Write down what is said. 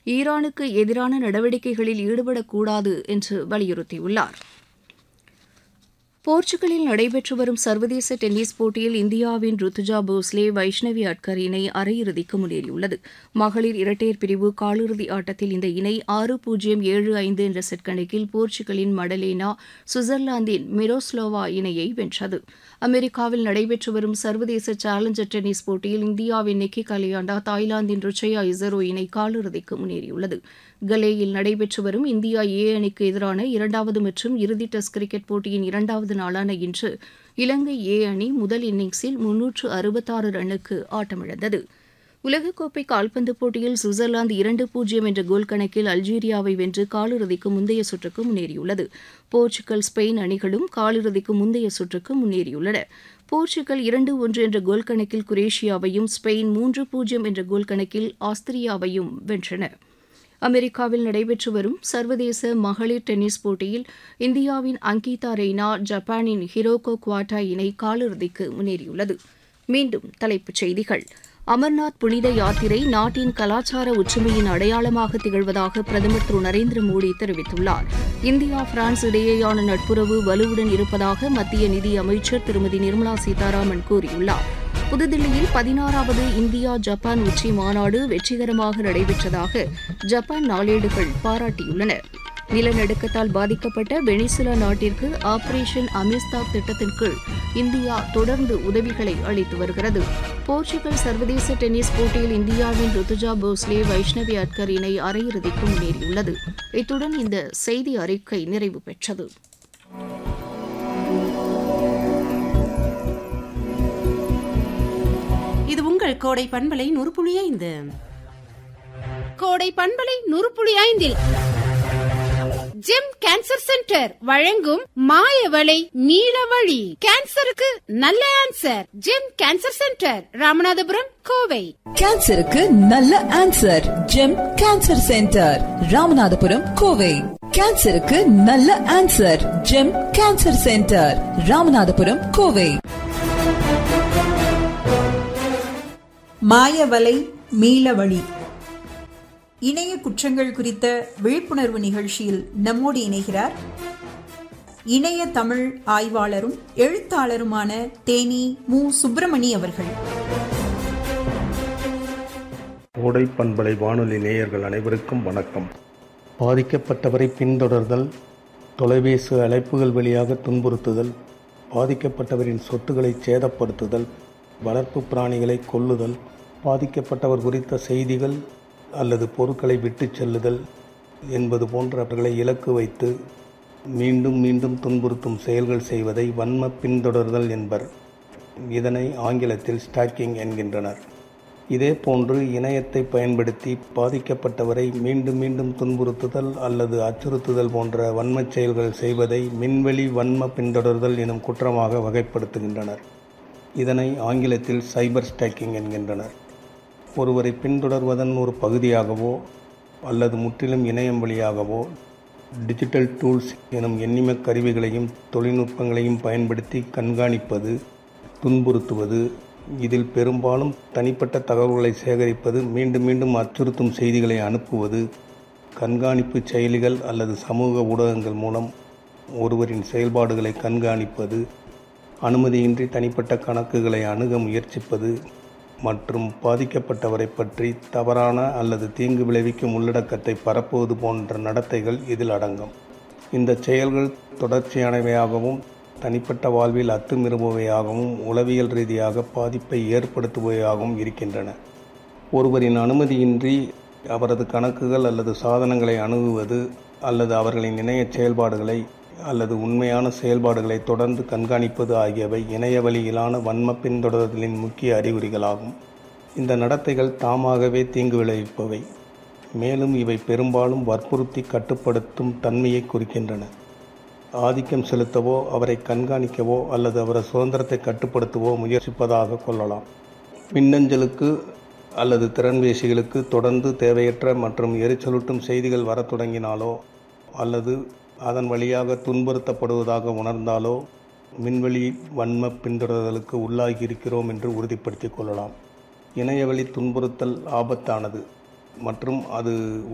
ஈரானுக்கு எதிரான நடவடிக்கைகளில் ஈடுபடக்கூடாது என்று வலியுறுத்தியுள்ளார் போர்ச்சுகலில் நடைபெற்று வரும் சர்வதேச டென்னிஸ் போட்டியில் இந்தியாவின் ருத்துஜா போஸ்லே வைஷ்ணவி அட்கர் இணை அரையிறுதிக்கு முன்னேறியுள்ளது மகளிர் இரட்டையர் பிரிவு காலிறுதி ஆட்டத்தில் இந்த இணை ஆறு பூஜ்ஜியம் ஏழு ஐந்து என்ற செட் கணக்கில் போர்ச்சுகலின் மடலேனா சுவிட்சர்லாந்தின் மிரோஸ்லோவா இணையை வென்றது அமெரிக்காவில் நடைபெற்று வரும் சர்வதேச சேலஞ்சர் டென்னிஸ் போட்டியில் இந்தியாவின் நிக்கி கலியாண்டா தாய்லாந்தின் ருச்சயா இசரோ இணை காலிறுதிக்கு முன்னேறியுள்ளது கலேயில் நடைபெற்று வரும் இந்தியா ஏ அணிக்கு எதிரான இரண்டாவது மற்றும் இறுதி டெஸ்ட் கிரிக்கெட் போட்டியின் இரண்டாவது நாளான இன்று இலங்கை ஏ அணி முதல் இன்னிங்ஸில் முன்னூற்று அறுபத்தாறு ரன்னுக்கு ஆட்டமிழந்தது உலகக்கோப்பை கால்பந்து போட்டியில் சுவிட்சர்லாந்து இரண்டு பூஜ்ஜியம் என்ற கோல் கணக்கில் அல்ஜீரியாவை வென்று காலிறுதிக்கு முந்தைய சுற்றுக்கு முன்னேறியுள்ளது போர்ச்சுகல் ஸ்பெயின் அணிகளும் காலிறுதிக்கு முந்தைய சுற்றுக்கு முன்னேறியுள்ளன போர்ச்சுகல் இரண்டு ஒன்று என்ற கோல் கணக்கில் குரேஷியாவையும் ஸ்பெயின் மூன்று பூஜ்ஜியம் என்ற கோல் கணக்கில் ஆஸ்திரியாவையும் வென்றன அமெரிக்காவில் நடைபெற்று வரும் சர்வதேச மகளிர் டென்னிஸ் போட்டியில் இந்தியாவின் அங்கிதா ரெய்னா ஜப்பானின் ஹிரோகோ குவாட்டா இணை காலிறுதிக்கு முன்னேறியுள்ளது மீண்டும் தலைப்புச் செய்திகள் அமர்நாத் புனித யாத்திரை நாட்டின் கலாச்சார ஒற்றுமையின் அடையாளமாக திகழ்வதாக பிரதமர் திரு நரேந்திர மோடி தெரிவித்துள்ளார் இந்தியா பிரான்ஸ் இடையேயான நட்புறவு வலுவுடன் இருப்பதாக மத்திய நிதி அமைச்சர் திருமதி நிர்மலா சீதாராமன் கூறியுள்ளார் புதுதில்லியில் பதினாறாவது இந்தியா ஜப்பான் உச்சி மாநாடு வெற்றிகரமாக நடைபெற்றதாக ஜப்பான் நாளேடுகள் பாராட்டியுள்ளன நிலநடுக்கத்தால் பாதிக்கப்பட்ட வெனிசுலா நாட்டிற்கு ஆபரேஷன் அமிஸ்தாப் திட்டத்தின் கீழ் இந்தியா தொடர்ந்து உதவிகளை அளித்து வருகிறது போர்ச்சுகல் சர்வதேச டென்னிஸ் போட்டியில் இந்தியாவின் ருத்துஜா போஸ்லே வைஷ்ணவி அட்கர் இணை அரையிறுதிக்கு முன்னேறியுள்ளது இத்துடன் இந்த செய்தி அறிக்கை நிறைவு பெற்றது இது உங்கள் கோடை பண்பலை நூறு ஐந்து கோடை பண்பலை நூறு ஐந்தில் ஜெம் கேன்சர் சென்டர் வழங்கும் மாயவளை மீளவழி கேன்சருக்கு நல்ல answer Gem cancer centre Ramanathapuram Kovai கேன்சருக்கு நல்ல answer Gem cancer centre Ramanathapuram Kovai கேன்சருக்கு நல்ல answer Gem cancer centre Ramanathapuram Kovai மாயவலை மீளவழி இணைய குற்றங்கள் குறித்த விழிப்புணர்வு நிகழ்ச்சியில் நம்மோடு இணைகிறார் இணைய தமிழ் ஆய்வாளரும் எழுத்தாளருமான தேனி மு சுப்பிரமணி அவர்கள் கோடை பண்பலை வானொலி நேயர்கள் அனைவருக்கும் வணக்கம் பாதிக்கப்பட்டவரை பின்தொடர்தல் தொலைபேசி அழைப்புகள் வழியாக துன்புறுத்துதல் பாதிக்கப்பட்டவரின் சொத்துக்களை சேதப்படுத்துதல் வளர்ப்பு பிராணிகளை கொல்லுதல் பாதிக்கப்பட்டவர் குறித்த செய்திகள் அல்லது பொருட்களை விட்டுச் செல்லுதல் என்பது போன்றவர்களை இலக்கு வைத்து மீண்டும் மீண்டும் துன்புறுத்தும் செயல்கள் செய்வதை வன்ம பின்தொடர்தல் என்பர் இதனை ஆங்கிலத்தில் ஸ்டாக்கிங் என்கின்றனர் இதேபோன்று இணையத்தை பயன்படுத்தி பாதிக்கப்பட்டவரை மீண்டும் மீண்டும் துன்புறுத்துதல் அல்லது அச்சுறுத்துதல் போன்ற வன்மச் செயல்கள் செய்வதை மின்வெளி வன்ம பின்தொடர்தல் எனும் குற்றமாக வகைப்படுத்துகின்றனர் இதனை ஆங்கிலத்தில் சைபர் ஸ்டாக்கிங் என்கின்றனர் ஒருவரை பின்தொடர்வதன் ஒரு பகுதியாகவோ அல்லது முற்றிலும் இணையம் வழியாகவோ டிஜிட்டல் டூல்ஸ் எனும் எண்ணிம கருவிகளையும் தொழில்நுட்பங்களையும் பயன்படுத்தி கண்காணிப்பது துன்புறுத்துவது இதில் பெரும்பாலும் தனிப்பட்ட தகவல்களை சேகரிப்பது மீண்டும் மீண்டும் அச்சுறுத்தும் செய்திகளை அனுப்புவது கண்காணிப்பு செயலிகள் அல்லது சமூக ஊடகங்கள் மூலம் ஒருவரின் செயல்பாடுகளை கண்காணிப்பது அனுமதியின்றி தனிப்பட்ட கணக்குகளை அணுக முயற்சிப்பது மற்றும் பாதிக்கப்பட்டவரை பற்றி தவறான அல்லது தீங்கு விளைவிக்கும் உள்ளடக்கத்தை பரப்புவது போன்ற நடத்தைகள் இதில் அடங்கும் இந்த செயல்கள் தொடர்ச்சியானவையாகவும் தனிப்பட்ட வாழ்வில் அத்துமீறுபவையாகவும் உளவியல் ரீதியாக பாதிப்பை ஏற்படுத்துபவையாகவும் இருக்கின்றன ஒருவரின் அனுமதியின்றி அவரது கணக்குகள் அல்லது சாதனங்களை அணுகுவது அல்லது அவர்களின் இணைய செயல்பாடுகளை அல்லது உண்மையான செயல்பாடுகளை தொடர்ந்து கண்காணிப்பது ஆகியவை இணைய வழியிலான வன்ம பின்தொடர்தலின் முக்கிய அறிகுறிகளாகும் இந்த நடத்தைகள் தாமாகவே தீங்கு விளைவிப்பவை மேலும் இவை பெரும்பாலும் வற்புறுத்தி கட்டுப்படுத்தும் தன்மையை குறிக்கின்றன ஆதிக்கம் செலுத்தவோ அவரை கண்காணிக்கவோ அல்லது அவரது சுதந்திரத்தை கட்டுப்படுத்தவோ முயற்சிப்பதாக கொள்ளலாம் மின்னஞ்சலுக்கு அல்லது திறன்பேசிகளுக்கு தொடர்ந்து தேவையற்ற மற்றும் எரிச்சலூட்டும் செய்திகள் வரத் தொடங்கினாலோ அல்லது அதன் வழியாக துன்புறுத்தப்படுவதாக உணர்ந்தாலோ மின்வெளி வன்ம பின்தொடர்தலுக்கு உள்ளாகி இருக்கிறோம் என்று உறுதிப்படுத்திக் கொள்ளலாம் இணையவழி துன்புறுத்தல் ஆபத்தானது மற்றும் அது